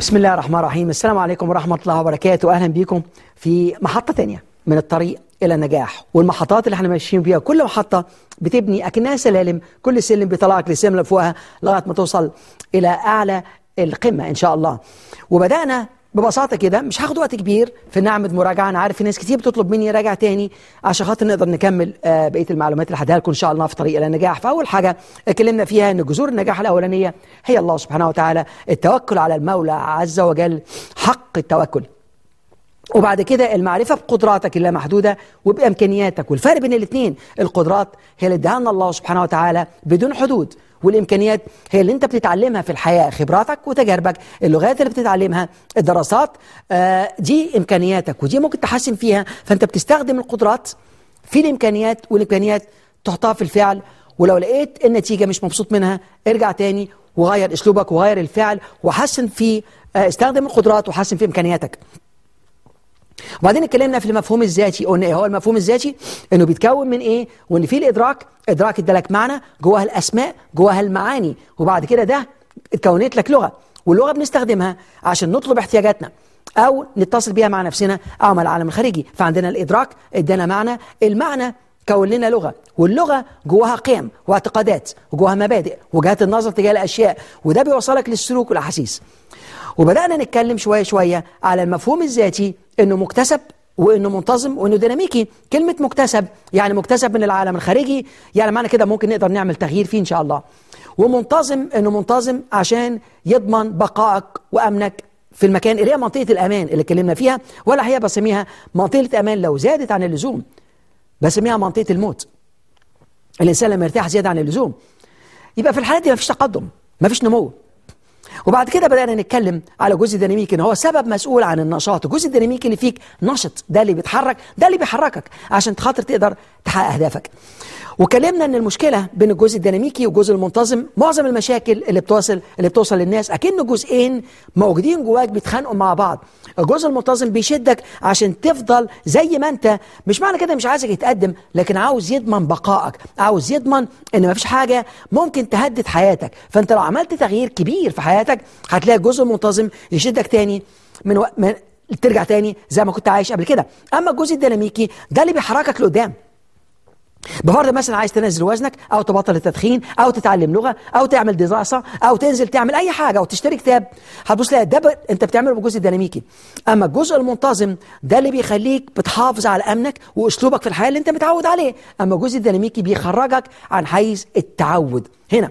بسم الله الرحمن الرحيم السلام عليكم ورحمة الله وبركاته أهلا بكم في محطة تانية من الطريق إلى النجاح والمحطات اللي احنا ماشيين فيها كل محطة بتبني أكنها سلالم كل سلم بيطلعك للسلم اللي فوقها لغاية ما توصل إلى أعلى القمة إن شاء الله وبدأنا ببساطة كده مش هاخد وقت كبير في نعمة مراجعة أنا عارف في ناس كتير بتطلب مني راجع تاني عشان خاطر نقدر نكمل آه، بقية المعلومات اللي هديها لكم إن شاء الله في طريق إلى النجاح فأول حاجة اتكلمنا فيها إن جذور النجاح الأولانية هي الله سبحانه وتعالى التوكل على المولى عز وجل حق التوكل وبعد كده المعرفة بقدراتك اللامحدودة وبإمكانياتك والفرق بين الاثنين القدرات هي اللي اداها لنا الله سبحانه وتعالى بدون حدود والإمكانيات هي اللي أنت بتتعلمها في الحياة خبراتك وتجاربك اللغات اللي بتتعلمها الدراسات آه، دي إمكانياتك ودي ممكن تحسن فيها فأنت بتستخدم القدرات في الإمكانيات والإمكانيات تحطها في الفعل ولو لقيت النتيجة مش مبسوط منها ارجع تاني وغير أسلوبك وغير الفعل وحسن في آه، استخدم القدرات وحسن في إمكانياتك وبعدين اتكلمنا في المفهوم الذاتي قلنا ايه هو المفهوم الذاتي انه بيتكون من ايه وان في الادراك ادراك ادالك معنى جواها الاسماء جواها المعاني وبعد كده ده اتكونت لك لغه واللغه بنستخدمها عشان نطلب احتياجاتنا او نتصل بيها مع نفسنا او مع العالم الخارجي فعندنا الادراك ادانا معنى المعنى كون لنا لغه واللغه جواها قيم واعتقادات وجواها مبادئ وجهات النظر تجاه الاشياء وده بيوصلك للسلوك والاحاسيس وبدأنا نتكلم شوية شوية على المفهوم الذاتي انه مكتسب وانه منتظم وانه ديناميكي كلمة مكتسب يعني مكتسب من العالم الخارجي يعني معنى كده ممكن نقدر نعمل تغيير فيه ان شاء الله ومنتظم انه منتظم عشان يضمن بقائك وامنك في المكان اللي هي منطقة الامان اللي اتكلمنا فيها ولا هي بسميها منطقة امان لو زادت عن اللزوم بسميها منطقة الموت الانسان لما يرتاح زيادة عن اللزوم يبقى في الحالات دي مفيش تقدم مفيش نمو وبعد كده بدأنا نتكلم على جزء ديناميكي ان هو سبب مسؤول عن النشاط الجزء الديناميكي اللي فيك نشط ده اللي بيتحرك ده اللي بيحركك عشان خاطر تقدر تحقق اهدافك وكلمنا ان المشكله بين الجزء الديناميكي والجزء المنتظم معظم المشاكل اللي بتوصل اللي بتوصل للناس اكن جزئين موجودين جواك بيتخانقوا مع بعض الجزء المنتظم بيشدك عشان تفضل زي ما انت مش معنى كده مش عايزك يتقدم لكن عاوز يضمن بقائك عاوز يضمن ان مفيش حاجه ممكن تهدد حياتك فانت لو عملت تغيير كبير في حياتك هتلاقي الجزء المنتظم يشدك تاني من, و... من ترجع تاني زي ما كنت عايش قبل كده اما الجزء الديناميكي ده اللي بيحركك لقدام بفرض مثلا عايز تنزل وزنك او تبطل التدخين او تتعلم لغه او تعمل دراسه او تنزل تعمل اي حاجه او تشتري كتاب هتبص تلاقي ده ب... انت بتعمله بالجزء الديناميكي اما الجزء المنتظم ده اللي بيخليك بتحافظ على امنك واسلوبك في الحياه اللي انت متعود عليه اما الجزء الديناميكي بيخرجك عن حيز التعود هنا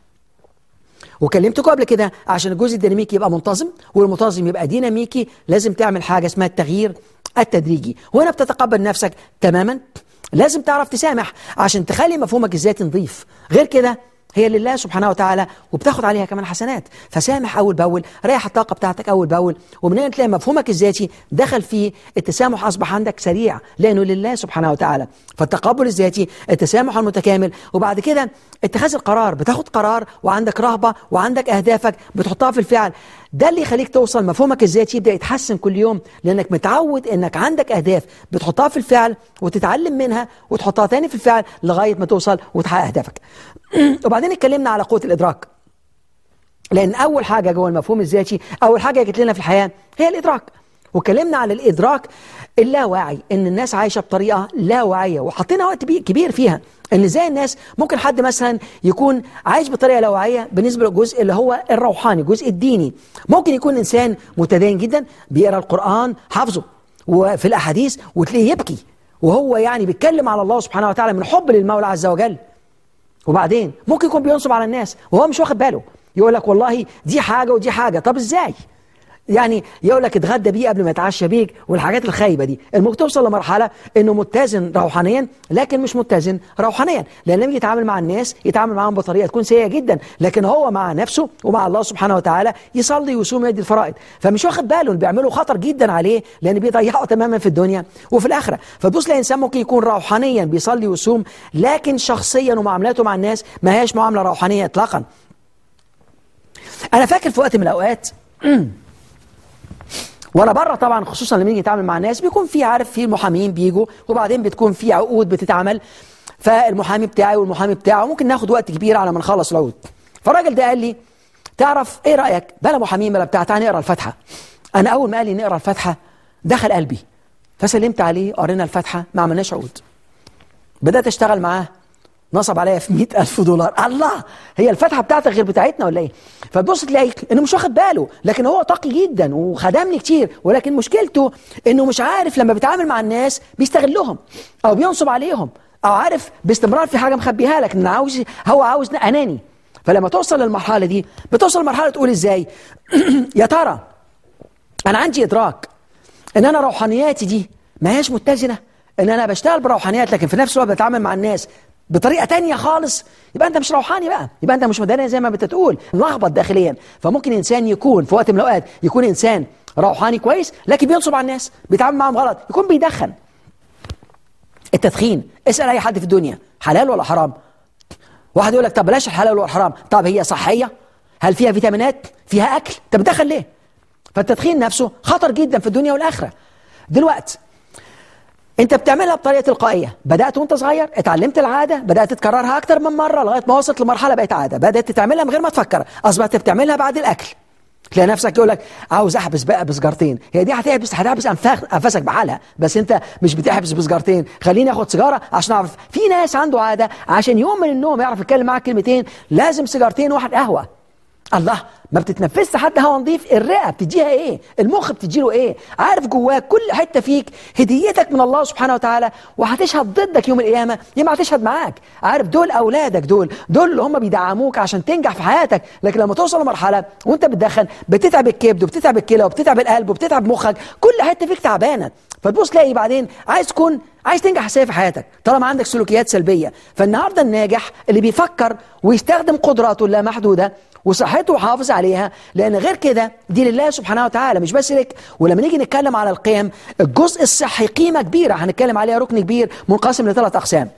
وكلمتكم قبل كده عشان الجزء الديناميكي يبقى منتظم والمنتظم يبقى ديناميكي لازم تعمل حاجه اسمها التغيير التدريجي وهنا بتتقبل نفسك تماما لازم تعرف تسامح عشان تخلي مفهومك الذاتي نظيف غير كده هي لله سبحانه وتعالى وبتاخد عليها كمان حسنات فسامح اول باول ريح الطاقه بتاعتك اول باول ومن هنا تلاقي مفهومك الذاتي دخل فيه التسامح اصبح عندك سريع لانه لله سبحانه وتعالى فالتقبل الذاتي التسامح المتكامل وبعد كده اتخاذ القرار بتاخد قرار وعندك رهبه وعندك اهدافك بتحطها في الفعل ده اللي يخليك توصل مفهومك الذاتي يبدا يتحسن كل يوم لانك متعود انك عندك اهداف بتحطها في الفعل وتتعلم منها وتحطها تاني في الفعل لغايه ما توصل وتحقق اهدافك وبعدين اتكلمنا على قوه الادراك لان اول حاجه جوه المفهوم الذاتي اول حاجه جت لنا في الحياه هي الادراك واتكلمنا على الادراك اللاواعي ان الناس عايشه بطريقه لا واعيه وحطينا وقت بي- كبير فيها ان ازاي الناس ممكن حد مثلا يكون عايش بطريقه لا واعيه بالنسبه للجزء اللي هو الروحاني الجزء الديني ممكن يكون انسان متدين جدا بيقرا القران حافظه وفي الاحاديث وتلاقيه يبكي وهو يعني بيتكلم على الله سبحانه وتعالى من حب للمولى عز وجل وبعدين ممكن يكون بينصب على الناس وهو مش واخد باله يقول لك والله دي حاجه ودي حاجه طب ازاي يعني يقول لك اتغدى بيه قبل ما يتعشى بيك والحاجات الخايبه دي الممكن توصل لمرحله انه متزن روحانيا لكن مش متزن روحانيا لان لما يجي يتعامل مع الناس يتعامل معاهم بطريقه تكون سيئه جدا لكن هو مع نفسه ومع الله سبحانه وتعالى يصلي ويصوم ويدي الفرائض فمش واخد باله اللي بيعمله خطر جدا عليه لان بيضيعه تماما في الدنيا وفي الاخره فتبص لانسان ممكن يكون روحانيا بيصلي ويصوم لكن شخصيا ومعاملاته مع الناس ما هياش معامله روحانيه اطلاقا انا فاكر في وقت من الاوقات وانا بره طبعا خصوصا لما نيجي نتعامل مع الناس بيكون في عارف في محامين بيجوا وبعدين بتكون في عقود بتتعمل فالمحامي بتاعي والمحامي بتاعه ممكن ناخد وقت كبير على ما نخلص العقود فالراجل ده قال لي تعرف ايه رايك بلا ابو حميم بلا بتاع تعالى نقرا الفاتحه انا اول ما قال لي نقرا الفاتحه دخل قلبي فسلمت عليه قرينا الفاتحه ما عملناش عقود بدات اشتغل معاه نصب عليا في مئة ألف دولار الله هي الفتحة بتاعتك غير بتاعتنا ولا ايه فتبص تلاقي انه مش واخد باله لكن هو تقي جدا وخدمني كتير ولكن مشكلته انه مش عارف لما بيتعامل مع الناس بيستغلهم او بينصب عليهم او عارف باستمرار في حاجة مخبيها لك ان عاوز هو عاوز اناني فلما توصل للمرحلة دي بتوصل لمرحلة تقول ازاي يا ترى انا عندي ادراك ان انا روحانياتي دي ما هياش متزنه ان انا بشتغل بروحانيات لكن في نفس الوقت بتعامل مع الناس بطريقه تانية خالص يبقى انت مش روحاني بقى يبقى انت مش مدني زي ما بتقول ملخبط داخليا فممكن انسان يكون في وقت من الاوقات يكون انسان روحاني كويس لكن بينصب على الناس بيتعامل معاهم غلط يكون بيدخن التدخين اسال اي حد في الدنيا حلال ولا حرام واحد يقول لك طب بلاش الحلال ولا الحرام طب هي صحيه هل فيها فيتامينات فيها اكل طب بتدخن ليه فالتدخين نفسه خطر جدا في الدنيا والاخره دلوقتي انت بتعملها بطريقه تلقائيه بدات وانت صغير اتعلمت العاده بدات تكررها اكتر من مره لغايه ما وصلت لمرحله بقت عاده بدات تعملها من غير ما تفكر اصبحت بتعملها بعد الاكل تلاقي نفسك يقول لك عاوز احبس بقى بسجارتين هي دي هتحبس هتحبس انفاخ انفاسك بحالها بس انت مش بتحبس بسجارتين خليني اخد سيجاره عشان اعرف في ناس عنده عاده عشان يوم من النوم يعرف يتكلم معاك كلمتين لازم سيجارتين وواحد قهوه الله ما بتتنفسش حتى هوا نظيف الرئه بتديها ايه المخ بتديله ايه عارف جواك كل حته فيك هديتك من الله سبحانه وتعالى وهتشهد ضدك يوم القيامه يا ما هتشهد معاك عارف دول اولادك دول دول اللي هم بيدعموك عشان تنجح في حياتك لكن لما توصل لمرحله وانت بتدخن بتتعب الكبد وبتتعب الكلى وبتتعب القلب وبتتعب مخك كل حته فيك تعبانه فتبص تلاقي بعدين عايز تكون عايز تنجح ازاي في حياتك طالما عندك سلوكيات سلبيه فالنهارده الناجح اللي بيفكر ويستخدم قدراته اللامحدوده وصحته وحافظ عليها لان غير كده دي لله سبحانه وتعالى مش بس لك ولما نيجي نتكلم على القيم الجزء الصحي قيمه كبيره هنتكلم عليها ركن كبير منقسم لثلاث اقسام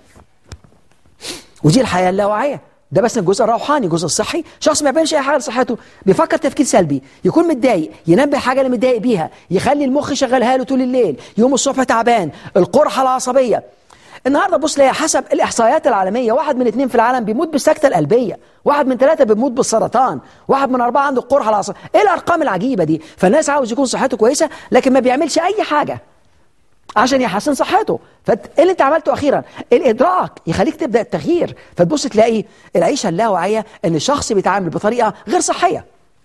ودي الحياه اللاواعيه ده بس الجزء الروحاني الجزء الصحي شخص ما بيعملش اي حاجه لصحته بيفكر تفكير سلبي يكون متضايق ينبه حاجه اللي متضايق بيها يخلي المخ يشغلها له طول الليل يوم الصبح تعبان القرحه العصبيه النهارده بص ليا حسب الاحصائيات العالميه واحد من اثنين في العالم بيموت بالسكته القلبيه واحد من ثلاثه بيموت بالسرطان واحد من اربعه عنده القرحه العصبيه ايه الارقام العجيبه دي فالناس عاوز يكون صحته كويسه لكن ما بيعملش اي حاجه عشان يحسن صحته فايه اللي انت عملته اخيرا الادراك يخليك تبدا التغيير فتبص تلاقي العيشه اللاواعيه ان الشخص بيتعامل بطريقه غير صحيه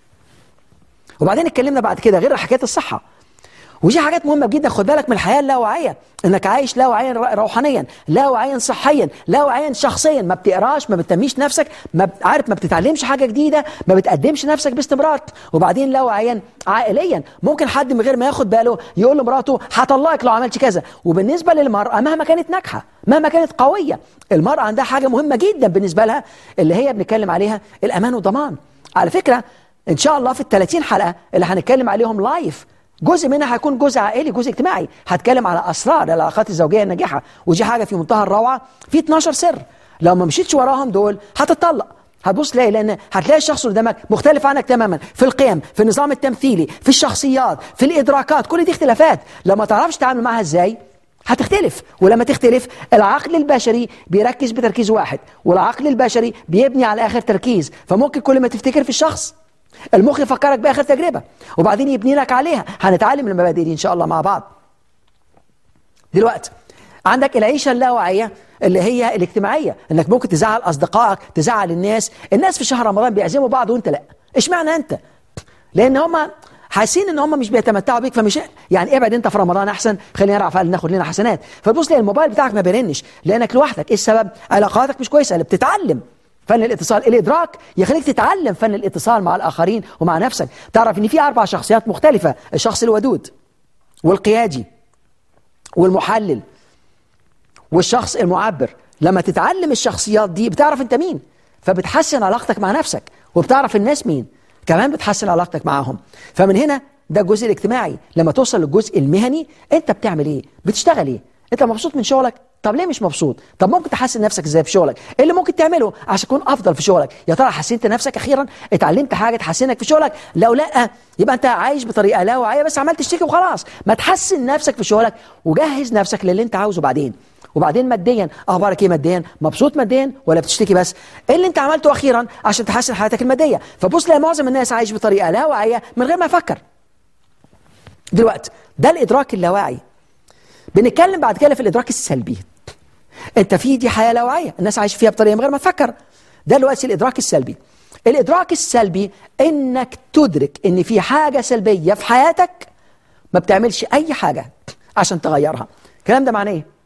وبعدين اتكلمنا بعد كده غير حكايه الصحه ودي حاجات مهمة جدا خد بالك من الحياة اللاواعية انك عايش لاواعيا روحانيا لاواعيا صحيا لاواعيا شخصيا ما بتقراش ما بتنميش نفسك ما عارف ما بتتعلمش حاجة جديدة ما بتقدمش نفسك باستمرار وبعدين لاواعيا عائليا ممكن حد من غير ما ياخد باله يقول لمراته هطلقك لو عملتش كذا وبالنسبة للمرأة مهما كانت ناجحة مهما كانت قوية المرأة عندها حاجة مهمة جدا بالنسبة لها اللي هي بنتكلم عليها الأمان والضمان على فكرة إن شاء الله في ال 30 حلقة اللي هنتكلم عليهم لايف جزء منها هيكون جزء عائلي جزء اجتماعي هتكلم على اسرار العلاقات الزوجيه الناجحه ودي حاجه في منتهى الروعه في 12 سر لو ما مشيتش وراهم دول هتطلق هتبص تلاقي لان هتلاقي الشخص اللي قدامك مختلف عنك تماما في القيم في النظام التمثيلي في الشخصيات في الادراكات كل دي اختلافات لو ما تعرفش تتعامل معاها ازاي هتختلف ولما تختلف العقل البشري بيركز بتركيز واحد والعقل البشري بيبني على اخر تركيز فممكن كل ما تفتكر في الشخص المخ يفكرك باخر تجربه وبعدين يبني لك عليها هنتعلم المبادئ دي ان شاء الله مع بعض دلوقتي عندك العيشه اللاواعيه اللي هي الاجتماعيه انك ممكن تزعل اصدقائك تزعل الناس الناس في شهر رمضان بيعزموا بعض وانت لا اشمعنى انت لان هم حاسين ان هم مش بيتمتعوا بيك فمش يعني ابعد انت في رمضان احسن خلينا نعرف ناخد لنا حسنات فتبص لي الموبايل بتاعك ما بيرنش لانك لوحدك ايه السبب علاقاتك مش كويسه اللي بتتعلم فن الاتصال الادراك يخليك تتعلم فن الاتصال مع الاخرين ومع نفسك تعرف ان في اربع شخصيات مختلفه الشخص الودود والقيادي والمحلل والشخص المعبر لما تتعلم الشخصيات دي بتعرف انت مين فبتحسن علاقتك مع نفسك وبتعرف الناس مين كمان بتحسن علاقتك معاهم فمن هنا ده الجزء الاجتماعي لما توصل للجزء المهني انت بتعمل ايه بتشتغل ايه انت مبسوط من شغلك طب ليه مش مبسوط طب ممكن تحسن نفسك ازاي في شغلك ايه اللي ممكن تعمله عشان تكون افضل في شغلك يا ترى حسنت نفسك اخيرا اتعلمت حاجه تحسنك في شغلك لو لا يبقى انت عايش بطريقه لا واعيه بس عمال تشتكي وخلاص ما تحسن نفسك في شغلك وجهز نفسك للي انت عاوزه بعدين وبعدين ماديا اخبارك ايه ماديا مبسوط ماديا ولا بتشتكي بس ايه اللي انت عملته اخيرا عشان تحسن حياتك الماديه فبص لا معظم الناس عايش بطريقه لا واعيه من غير ما يفكر دلوقتي ده الادراك اللاواعي بنتكلم بعد كده في الادراك السلبي انت في دي حياه لا واعيه الناس عايشه فيها بطريقه من غير ما تفكر ده دلوقتي الادراك السلبي الادراك السلبي انك تدرك ان في حاجه سلبيه في حياتك ما بتعملش اي حاجه عشان تغيرها الكلام ده معناه ايه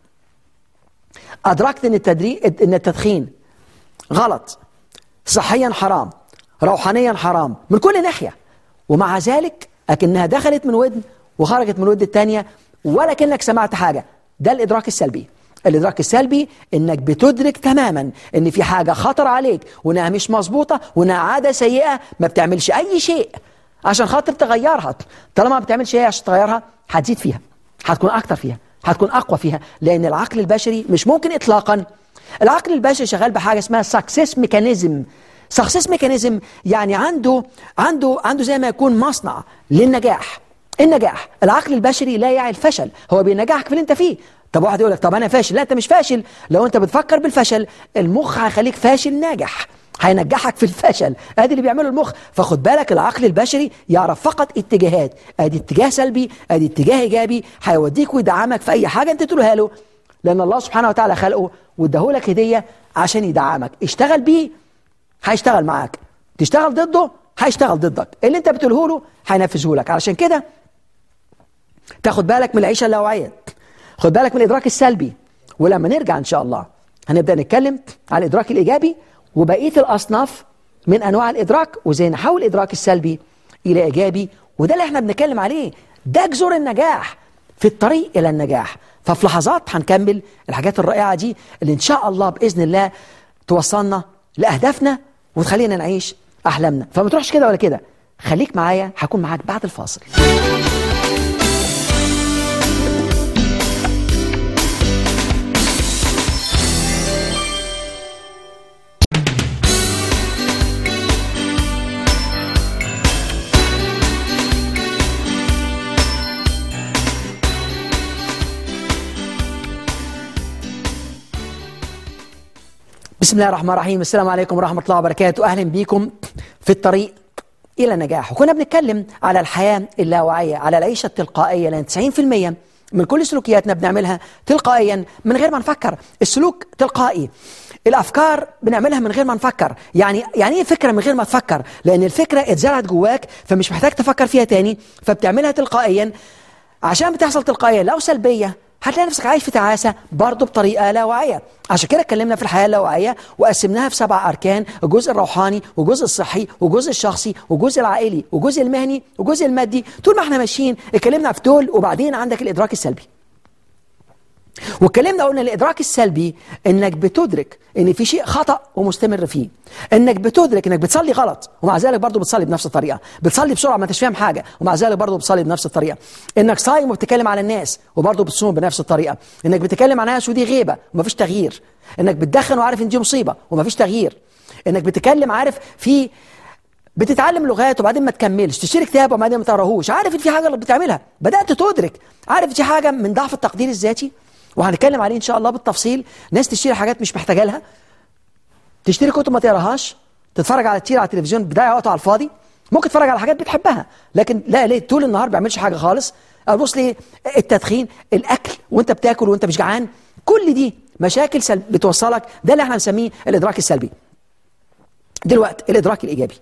ادركت ان التدريب ان التدخين غلط صحيا حرام روحانيا حرام من كل ناحيه ومع ذلك اكنها دخلت من ودن وخرجت من الودن الثانيه ولا كانك سمعت حاجه ده الادراك السلبي الادراك السلبي انك بتدرك تماما ان في حاجه خطر عليك وانها مش مظبوطه وانها عاده سيئه ما بتعملش اي شيء عشان خاطر تغيرها طالما ما بتعملش ايه عشان تغيرها هتزيد فيها هتكون اكتر فيها هتكون اقوى فيها لان العقل البشري مش ممكن اطلاقا العقل البشري شغال بحاجه اسمها سكسس ميكانيزم سكسس ميكانيزم يعني عنده عنده عنده زي ما يكون مصنع للنجاح النجاح العقل البشري لا يعي الفشل هو بينجحك في اللي انت فيه طب واحد يقول لك طب انا فاشل لا انت مش فاشل لو انت بتفكر بالفشل المخ هيخليك فاشل ناجح هينجحك في الفشل ادي اللي بيعمله المخ فخد بالك العقل البشري يعرف فقط اتجاهات ادي اتجاه سلبي ادي اتجاه ايجابي هيوديك ويدعمك في اي حاجه انت تقولها له لان الله سبحانه وتعالى خلقه واداهولك هديه عشان يدعمك اشتغل بيه هيشتغل معاك تشتغل ضده هيشتغل ضدك اللي انت بتقوله له هينفذه لك علشان كده تاخد بالك من العيشه اللاواعيه خد بالك من الادراك السلبي ولما نرجع ان شاء الله هنبدا نتكلم على الادراك الايجابي وبقيه الاصناف من انواع الادراك وازاي نحول الادراك السلبي الى ايجابي وده اللي احنا بنتكلم عليه ده جذور النجاح في الطريق الى النجاح ففي لحظات هنكمل الحاجات الرائعه دي اللي ان شاء الله باذن الله توصلنا لاهدافنا وتخلينا نعيش احلامنا فما تروحش كده ولا كده خليك معايا هكون معاك بعد الفاصل بسم الله الرحمن الرحيم السلام عليكم ورحمة الله وبركاته أهلا بكم في الطريق إلى النجاح وكنا بنتكلم على الحياة اللاواعية على العيشة التلقائية لأن 90% من كل سلوكياتنا بنعملها تلقائيا من غير ما نفكر السلوك تلقائي الافكار بنعملها من غير ما نفكر يعني يعني ايه فكره من غير ما تفكر لان الفكره اتزرعت جواك فمش محتاج تفكر فيها تاني فبتعملها تلقائيا عشان بتحصل تلقائيا لو سلبيه هتلاقي نفسك عايش في تعاسة برضه بطريقة لا واعية عشان كده اتكلمنا في الحياة اللاواعية وقسمناها في سبع أركان الجزء الروحاني والجزء الصحي والجزء الشخصي والجزء العائلي والجزء المهني والجزء المادي طول ما احنا ماشيين اتكلمنا في دول وبعدين عندك الإدراك السلبي واتكلمنا قلنا الادراك السلبي انك بتدرك ان في شيء خطا ومستمر فيه انك بتدرك انك بتصلي غلط ومع ذلك برضه بتصلي بنفس الطريقه بتصلي بسرعه ما انتش فاهم حاجه ومع ذلك برضه بتصلي بنفس الطريقه انك صايم وبتتكلم على الناس وبرضه بتصوم بنفس الطريقه انك بتتكلم على ناس ودي غيبه ومفيش تغيير انك بتدخن وعارف ان دي مصيبه ومفيش تغيير انك بتتكلم عارف في بتتعلم لغات وبعدين ما تكملش تشتري كتاب وبعدين ما تقراهوش عارف ان في حاجه بتعملها بدات تدرك عارف دي حاجه من ضعف التقدير الذاتي وهنتكلم عليه ان شاء الله بالتفصيل ناس تشتري حاجات مش محتاجه لها تشتري كتب ما تقراهاش تتفرج على كتير على التلفزيون بتضيع وقت على الفاضي ممكن تتفرج على حاجات بتحبها لكن لا ليه طول النهار ما بيعملش حاجه خالص ابص ليه التدخين الاكل وانت بتاكل وانت مش جعان كل دي مشاكل سل... بتوصلك ده اللي احنا بنسميه الادراك السلبي دلوقتي الادراك الايجابي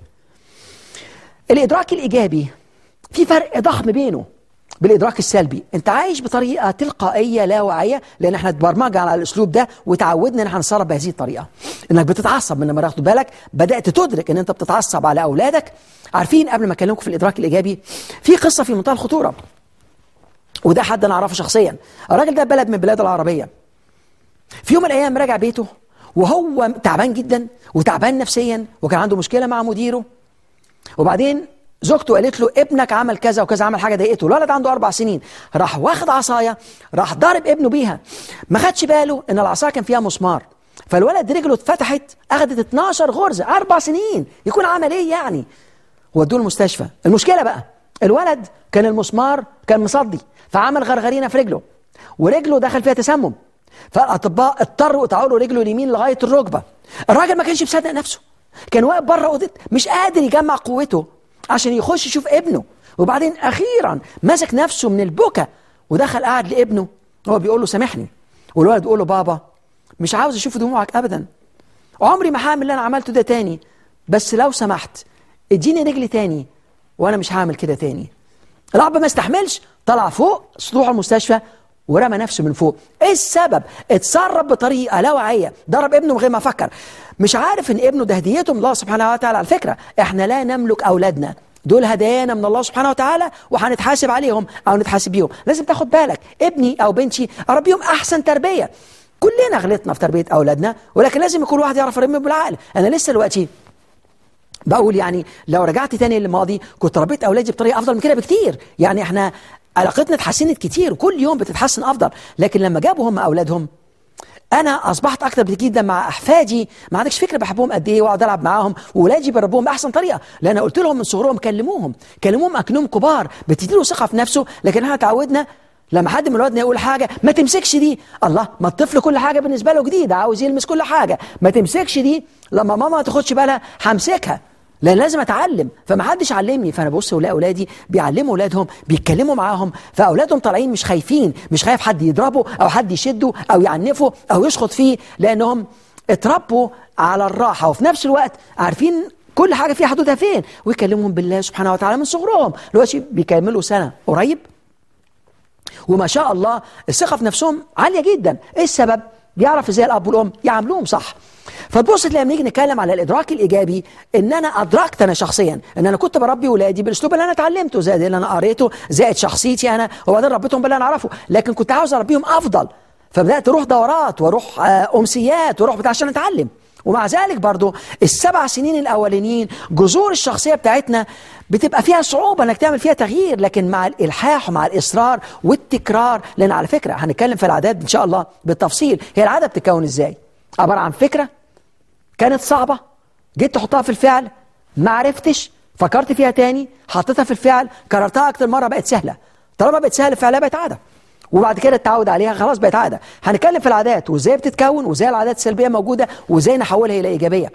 الادراك الايجابي في فرق ضخم بينه بالادراك السلبي انت عايش بطريقه تلقائيه لا واعيه لان احنا اتبرمجنا على الاسلوب ده وتعودنا ان احنا نتصرف بهذه الطريقه انك بتتعصب من لما تاخد بالك بدات تدرك ان انت بتتعصب على اولادك عارفين قبل ما اكلمكم في الادراك الايجابي في قصه في منتهى الخطوره وده حد انا اعرفه شخصيا الراجل ده بلد من البلاد العربيه في يوم من الايام راجع بيته وهو تعبان جدا وتعبان نفسيا وكان عنده مشكله مع مديره وبعدين زوجته قالت له ابنك عمل كذا وكذا عمل حاجه ضايقته الولد عنده اربع سنين راح واخد عصايه راح ضارب ابنه بيها ما خدش باله ان العصايه كان فيها مسمار فالولد رجله اتفتحت اخذت 12 غرزه اربع سنين يكون عمل ايه يعني ودوه المستشفى المشكله بقى الولد كان المسمار كان مصدي فعمل غرغرينه في رجله ورجله دخل فيها تسمم فالاطباء اضطروا يقطعوا له رجله اليمين لغايه الركبه الراجل ما كانش مصدق نفسه كان واقف بره اوضه مش قادر يجمع قوته عشان يخش يشوف ابنه وبعدين اخيرا مسك نفسه من البكا ودخل قعد لابنه هو بيقول له سامحني والولد بيقول له بابا مش عاوز اشوف دموعك ابدا عمري ما هعمل اللي انا عملته ده تاني بس لو سمحت اديني رجل تاني وانا مش هعمل كده تاني الاب ما استحملش طلع فوق سطوح المستشفى ورمى نفسه من فوق ايه السبب اتصرف بطريقه لا واعيه ضرب ابنه من غير ما فكر مش عارف ان ابنه ده هديته من الله سبحانه وتعالى على فكره احنا لا نملك اولادنا دول هدايانا من الله سبحانه وتعالى وهنتحاسب عليهم او نتحاسب بيهم لازم تاخد بالك ابني او بنتي اربيهم احسن تربيه كلنا غلطنا في تربيه اولادنا ولكن لازم يكون واحد يعرف يربيهم بالعقل انا لسه دلوقتي بقول يعني لو رجعت تاني للماضي كنت ربيت اولادي بطريقه افضل من كده بكتير يعني احنا علاقتنا اتحسنت كتير وكل يوم بتتحسن افضل لكن لما جابوا هم اولادهم انا اصبحت اكتر جدا مع احفادي ما عندكش فكره بحبهم قد ايه واقعد العب معاهم واولادي بربوهم باحسن طريقه لان قلت لهم من صغرهم كلموهم كلموهم اكنهم كبار بتديله ثقه في نفسه لكن احنا اتعودنا لما حد من اولادنا يقول حاجه ما تمسكش دي الله ما الطفل كل حاجه بالنسبه له جديده عاوز يلمس كل حاجه ما تمسكش دي لما ماما ما تاخدش بالها همسكها لان لازم اتعلم فما حدش علمني فانا ببص ولاقي اولادي بيعلموا اولادهم بيتكلموا معاهم فاولادهم طالعين مش خايفين مش خايف حد يضربه او حد يشده او يعنفه او يشخط فيه لانهم اتربوا على الراحه وفي نفس الوقت عارفين كل حاجه فيها حدودها فين ويكلمهم بالله سبحانه وتعالى من صغرهم دلوقتي بيكملوا سنه قريب وما شاء الله الثقه في نفسهم عاليه جدا ايه السبب بيعرف ازاي الاب والام يعاملوهم صح فتبص تلاقي لما نيجي نتكلم على الادراك الايجابي ان انا ادركت انا شخصيا ان انا كنت بربي ولادي بالاسلوب اللي انا اتعلمته زائد اللي انا قريته زائد شخصيتي انا وبعدين ربيتهم باللي انا اعرفه لكن كنت عاوز اربيهم افضل فبدات اروح دورات واروح امسيات واروح بتاع عشان اتعلم ومع ذلك برضو السبع سنين الاولانيين جذور الشخصيه بتاعتنا بتبقى فيها صعوبه انك تعمل فيها تغيير لكن مع الالحاح ومع الاصرار والتكرار لان على فكره هنتكلم في العادات ان شاء الله بالتفصيل هي العاده بتتكون ازاي عباره عن فكره كانت صعبة جيت تحطها في الفعل ما عرفتش فكرت فيها تاني حطيتها في الفعل كررتها أكتر مرة بقت سهلة طالما بقت سهلة فعلها بقت عادة وبعد كده التعود عليها خلاص بقت عادة هنتكلم في العادات وازاي بتتكون وازاي العادات السلبية موجودة وازاي نحولها إلى إيجابية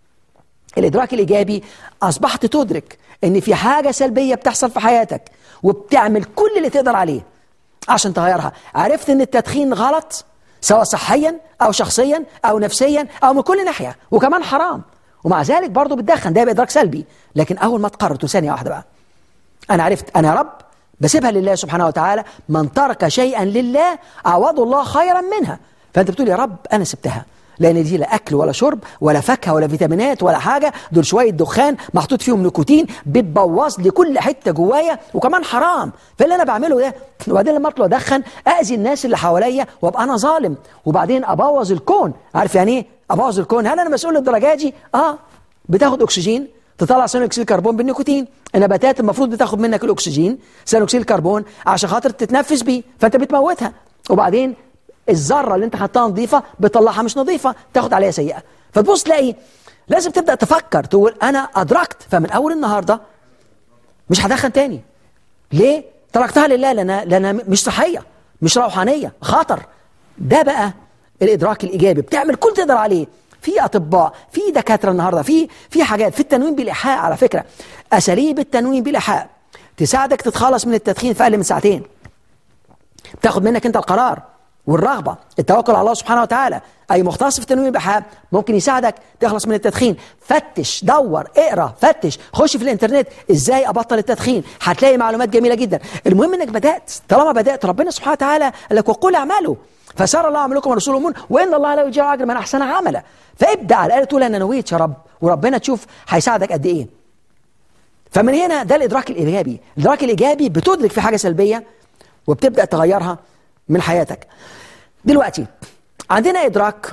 الإدراك الإيجابي أصبحت تدرك إن في حاجة سلبية بتحصل في حياتك وبتعمل كل اللي تقدر عليه عشان تغيرها عرفت إن التدخين غلط سواء صحيا أو شخصيا أو نفسيا أو من كل ناحية وكمان حرام ومع ذلك برضه بتدخن ده بإدراك سلبي لكن أول ما تقررت ثانية واحدة بقى أنا عرفت أنا يا رب بسيبها لله سبحانه وتعالى من ترك شيئا لله عوض الله خيرا منها فأنت بتقول يا رب أنا سبتها لان دي لا اكل ولا شرب ولا فاكهه ولا فيتامينات ولا حاجه دول شويه دخان محطوط فيهم نيكوتين بتبوظ لي كل حته جوايا وكمان حرام فاللي انا بعمله ده وبعدين لما اطلع ادخن اذي الناس اللي حواليا وابقى انا ظالم وبعدين ابوظ الكون عارف يعني ايه ابوظ الكون هل انا مسؤول للدرجه دي اه بتاخد اكسجين تطلع ثاني اكسيد الكربون بالنيكوتين النباتات المفروض بتاخد منك الاكسجين ثاني اكسيد الكربون عشان خاطر تتنفس بيه فانت بتموتها وبعدين الذره اللي انت خدتها نظيفه بتطلعها مش نظيفه تاخد عليها سيئه فتبص تلاقي لازم تبدا تفكر تقول انا ادركت فمن اول النهارده مش هدخن تاني ليه تركتها لله لان لان مش صحيه مش روحانيه خطر ده بقى الادراك الايجابي بتعمل كل تقدر عليه في اطباء في دكاتره النهارده في في حاجات في التنويم بالايحاء على فكره اساليب التنويم بالايحاء تساعدك تتخلص من التدخين في اقل من ساعتين بتاخد منك انت القرار والرغبة التوكل على الله سبحانه وتعالى أي مختص في تنويم البحار ممكن يساعدك تخلص من التدخين فتش دور اقرا فتش خش في الانترنت ازاي ابطل التدخين هتلاقي معلومات جميلة جدا المهم انك بدأت طالما بدأت ربنا سبحانه وتعالى قال لك وقل اعملوا فسار الله عملكم ورسوله مؤمن وان الله لا يضيع اجر من احسن عملا فابدا على الاقل تقول انا نويت يا رب وربنا تشوف هيساعدك قد ايه فمن هنا ده الادراك الايجابي الادراك الايجابي بتدرك في حاجه سلبيه وبتبدا تغيرها من حياتك دلوقتي عندنا إدراك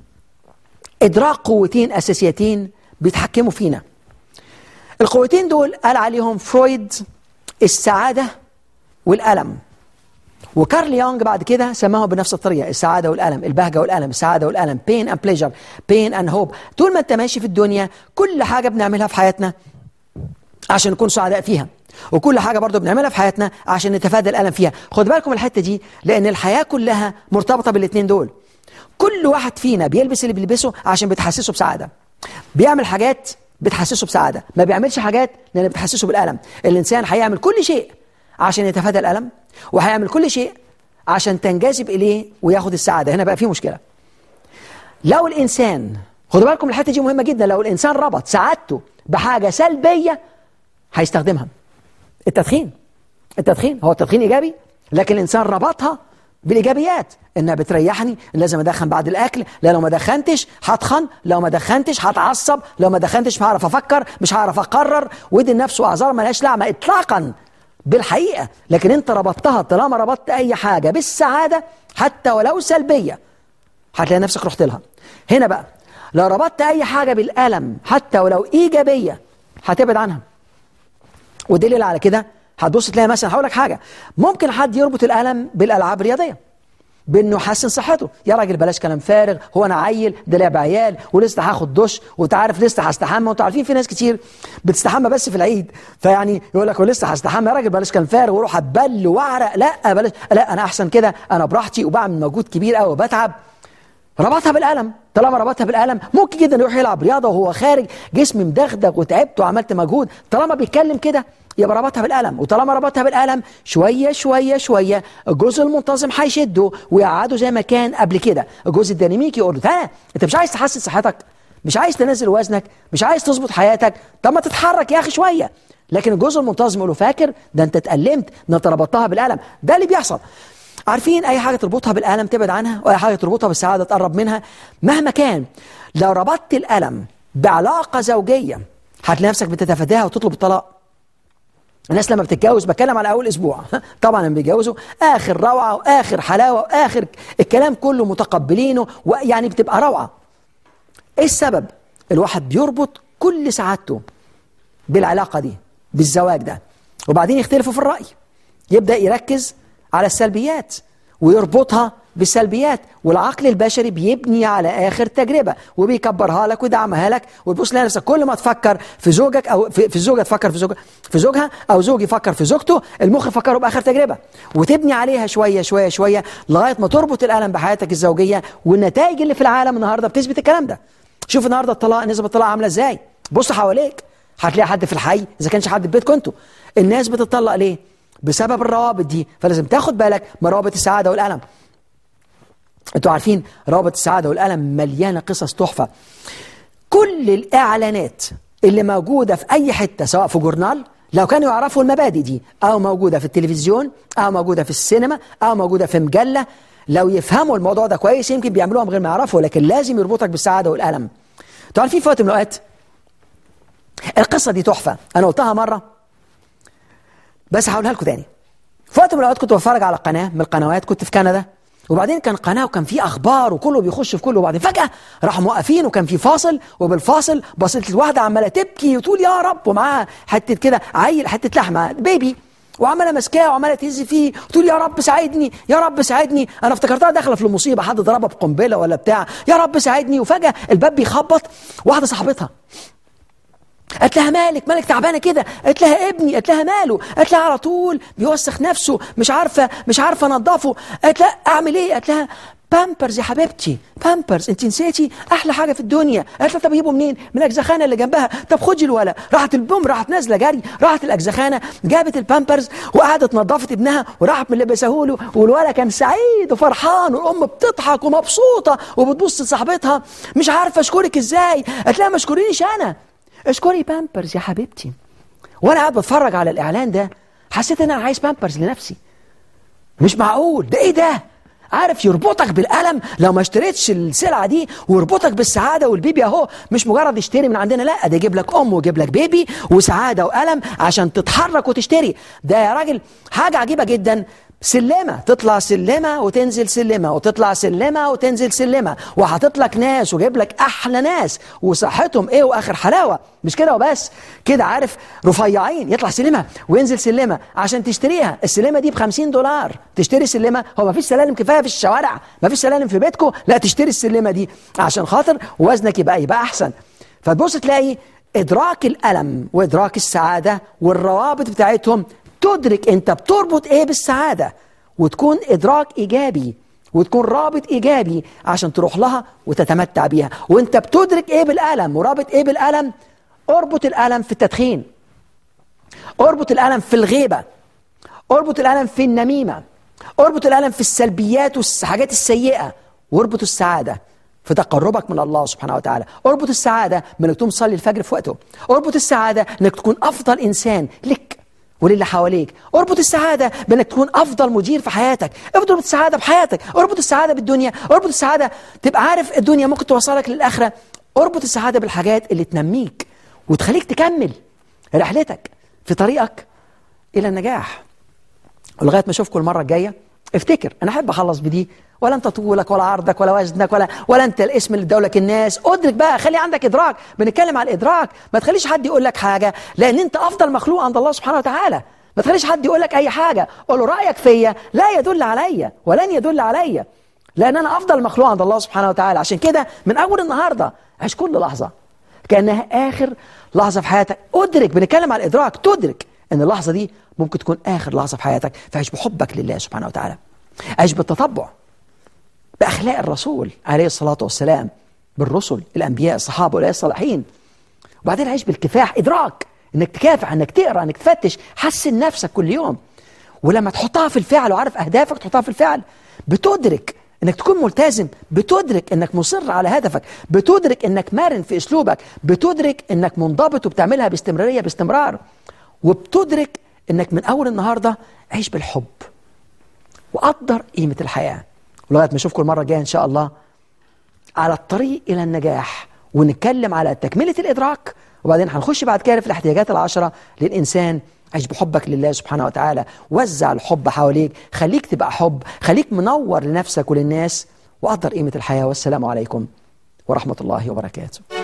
إدراك قوتين أساسيتين بيتحكموا فينا القوتين دول قال عليهم فرويد السعادة والألم وكارل يونغ بعد كده سماهم بنفس الطريقة السعادة والألم البهجة والألم السعادة والألم pain and pleasure pain and hope طول ما أنت ماشي في الدنيا كل حاجة بنعملها في حياتنا عشان نكون سعداء فيها وكل حاجة برضو بنعملها في حياتنا عشان نتفادى الألم فيها خد بالكم الحتة دي لأن الحياة كلها مرتبطة بالاثنين دول كل واحد فينا بيلبس اللي بيلبسه عشان بتحسسه بسعادة بيعمل حاجات بتحسسه بسعادة ما بيعملش حاجات لأن بتحسسه بالألم الإنسان هيعمل كل شيء عشان يتفادى الألم وهيعمل كل شيء عشان تنجذب إليه وياخد السعادة هنا بقى في مشكلة لو الإنسان خدوا بالكم الحتة دي مهمة جدا لو الإنسان ربط سعادته بحاجة سلبية هيستخدمها التدخين التدخين هو التدخين إيجابي لكن الإنسان ربطها بالإيجابيات إنها بتريحني لازم أدخن بعد الأكل لا لو ما دخنتش هتخن لو ما دخنتش هتعصب لو ما دخنتش مش هعرف أفكر مش هعرف أقرر ودي لنفسه أعذار ملهاش لعمة إطلاقا بالحقيقة لكن أنت ربطتها طالما ربطت أي حاجة بالسعادة حتى ولو سلبية هتلاقي نفسك رحت لها هنا بقى لو ربطت أي حاجة بالألم حتى ولو إيجابية هتبعد عنها ودليل على كده هتبص تلاقي مثلا هقول لك حاجة ممكن حد يربط الألم بالألعاب الرياضية بانه يحسن صحته يا راجل بلاش كلام فارغ هو انا عيل ده لعب عيال ولسه هاخد دش وانت عارف لسه هستحمى وانتوا عارفين في ناس كتير بتستحمى بس في العيد فيعني يقول لك ولسه هستحمى يا راجل بلاش كلام فارغ واروح اتبل واعرق لا بلاش لا انا احسن كده انا براحتي وبعمل مجهود كبير قوي وبتعب ربطها بالألم طالما ربطها بالألم ممكن جدا يروح يلعب رياضة وهو خارج جسمي مدغدغ وتعبت وعملت مجهود طالما بيتكلم كده يبقى ربطها بالألم وطالما ربطها بالألم شوية شوية شوية الجزء المنتظم هيشده ويقعده زي ما كان قبل كده الجزء الديناميكي يقول له تعالى انت مش عايز تحسن صحتك مش عايز تنزل وزنك مش عايز تظبط حياتك طب ما تتحرك يا اخي شويه لكن الجزء المنتظم يقول له فاكر ده انت اتألمت ده انت ربطتها بالألم ده اللي بيحصل عارفين اي حاجه تربطها بالالم تبعد عنها واي حاجه تربطها بالسعاده تقرب منها مهما كان لو ربطت الالم بعلاقه زوجيه هتلاقي نفسك بتتفاداها وتطلب الطلاق الناس لما بتتجوز بتكلم على اول اسبوع طبعا لما بيتجوزوا اخر روعه واخر حلاوه واخر الكلام كله متقبلينه ويعني بتبقى روعه ايه السبب الواحد بيربط كل سعادته بالعلاقه دي بالزواج ده وبعدين يختلفوا في الراي يبدا يركز على السلبيات ويربطها بالسلبيات والعقل البشري بيبني على اخر تجربه وبيكبرها لك ويدعمها لك وتبص تلاقي نفسك كل ما تفكر في زوجك او في, في الزوجه تفكر في زوجها في زوجها او زوج يفكر في زوجته المخ يفكره باخر تجربه وتبني عليها شويه شويه شويه لغايه ما تربط الالم بحياتك الزوجيه والنتائج اللي في العالم النهارده بتثبت الكلام ده شوف النهارده الطلاق نسبه الطلاق عامله ازاي بص حواليك هتلاقي حد في الحي اذا كانش حد في بيتكم انتوا الناس بتطلق ليه بسبب الروابط دي فلازم تاخد بالك من روابط السعاده والالم انتوا عارفين روابط السعاده والالم مليانه قصص تحفه كل الاعلانات اللي موجوده في اي حته سواء في جورنال لو كانوا يعرفوا المبادئ دي او موجوده في التلفزيون او موجوده في السينما او موجوده في مجله لو يفهموا الموضوع ده كويس يمكن بيعملوها من غير ما يعرفوا لكن لازم يربطك بالسعاده والالم انتوا عارفين في وقت من الاوقات القصه دي تحفه انا قلتها مره بس هقولها لكم تاني في وقت من الاوقات كنت بتفرج على قناه من القنوات كنت في كندا وبعدين كان قناه وكان في اخبار وكله بيخش في كله وبعدين فجاه راحوا موقفين وكان في فاصل وبالفاصل بصيت الواحده عماله تبكي وتقول يا رب ومعاها حته كده عيل حته لحمه بيبي وعماله ماسكاه وعماله تهز فيه وتقول يا رب ساعدني يا رب ساعدني انا افتكرتها داخله في المصيبه حد ضربها بقنبله ولا بتاع يا رب ساعدني وفجاه الباب بيخبط واحده صاحبتها قالت لها مالك مالك تعبانه كده قالت لها ابني قالت لها ماله قالت لها على طول بيوسخ نفسه مش عارفه مش عارفه انضفه قالت لها اعمل ايه قالت لها بامبرز يا حبيبتي بامبرز انت نسيتي احلى حاجه في الدنيا قالت لها طب اجيبه منين من الاجزخانه اللي جنبها طب خدي الولا راحت البوم راحت نازله جري راحت الاجزخانه جابت البامبرز وقعدت نظفت ابنها وراحت من اللي له والولا كان سعيد وفرحان والام بتضحك ومبسوطه وبتبص لصاحبتها مش عارفه اشكرك ازاي قالت لها ما اشكرينيش انا اشكري بامبرز يا حبيبتي وانا قاعد بتفرج على الاعلان ده حسيت ان انا عايز بامبرز لنفسي مش معقول ده ايه ده عارف يربطك بالالم لو ما اشتريتش السلعه دي ويربطك بالسعاده والبيبي اهو مش مجرد اشتري من عندنا لا ده يجيب لك ام ويجيب لك بيبي وسعاده والم عشان تتحرك وتشتري ده يا راجل حاجه عجيبه جدا سلمة تطلع سلمة وتنزل سلمة وتطلع سلمة وتنزل سلمة وحاطط لك ناس وجايب لك أحلى ناس وصحتهم إيه وآخر حلاوة مش كده وبس كده عارف رفيعين يطلع سلمة وينزل سلمة عشان تشتريها السلمة دي ب 50 دولار تشتري سلمة هو ما فيش سلالم كفاية في الشوارع ما فيش سلالم في بيتكم لا تشتري السلمة دي عشان خاطر وزنك يبقى يبقى أحسن فتبص تلاقي ادراك الالم وادراك السعاده والروابط بتاعتهم تدرك انت بتربط ايه بالسعاده وتكون ادراك ايجابي وتكون رابط ايجابي عشان تروح لها وتتمتع بيها وانت بتدرك ايه بالالم ورابط ايه بالالم اربط الالم في التدخين اربط الالم في الغيبه اربط الالم في النميمه اربط الالم في السلبيات والحاجات السيئه واربط السعاده في تقربك من الله سبحانه وتعالى اربط السعاده بانك تقوم تصلي الفجر في وقته اربط السعاده انك تكون افضل انسان لك وللي حواليك اربط السعادة بانك تكون افضل مدير في حياتك اربط السعادة بحياتك اربط السعادة بالدنيا اربط السعادة تبقى عارف الدنيا ممكن توصلك للآخرة اربط السعادة بالحاجات اللي تنميك وتخليك تكمل رحلتك في طريقك إلى النجاح ولغاية ما أشوفكم المرة الجاية افتكر أنا أحب أخلص بدي ولا أنت طولك ولا عرضك ولا وزنك ولا ولا أنت الاسم اللي ادولك الناس أدرك بقى خلي عندك إدراك بنتكلم على الإدراك ما تخليش حد يقول لك حاجة لأن أنت أفضل مخلوق عند الله سبحانه وتعالى ما تخليش حد يقول لك أي حاجة قول له رأيك فيا لا يدل عليا ولن يدل عليا لأن أنا أفضل مخلوق عند الله سبحانه وتعالى عشان كده من أول النهاردة عيش كل لحظة كأنها آخر لحظة في حياتك أدرك بنتكلم على الإدراك تدرك أن اللحظة دي ممكن تكون آخر لحظة في حياتك فعيش بحبك لله سبحانه وتعالى عيش بالتطبع بأخلاق الرسول عليه الصلاة والسلام بالرسل الأنبياء الصحابة والأولياء الصالحين وبعدين عيش بالكفاح إدراك انك تكافح انك تقرا انك تفتش حسن نفسك كل يوم ولما تحطها في الفعل وعارف اهدافك تحطها في الفعل بتدرك انك تكون ملتزم بتدرك انك مصر على هدفك بتدرك انك مرن في اسلوبك بتدرك انك منضبط وبتعملها باستمراريه باستمرار وبتدرك انك من اول النهارده عيش بالحب وقدر قيمه الحياه ولغايه ما اشوفكم المره الجايه ان شاء الله على الطريق الى النجاح ونتكلم على تكمله الادراك وبعدين هنخش بعد كده في الاحتياجات العشره للانسان عيش بحبك لله سبحانه وتعالى وزع الحب حواليك خليك تبقى حب خليك منور لنفسك وللناس وقدر قيمه الحياه والسلام عليكم ورحمه الله وبركاته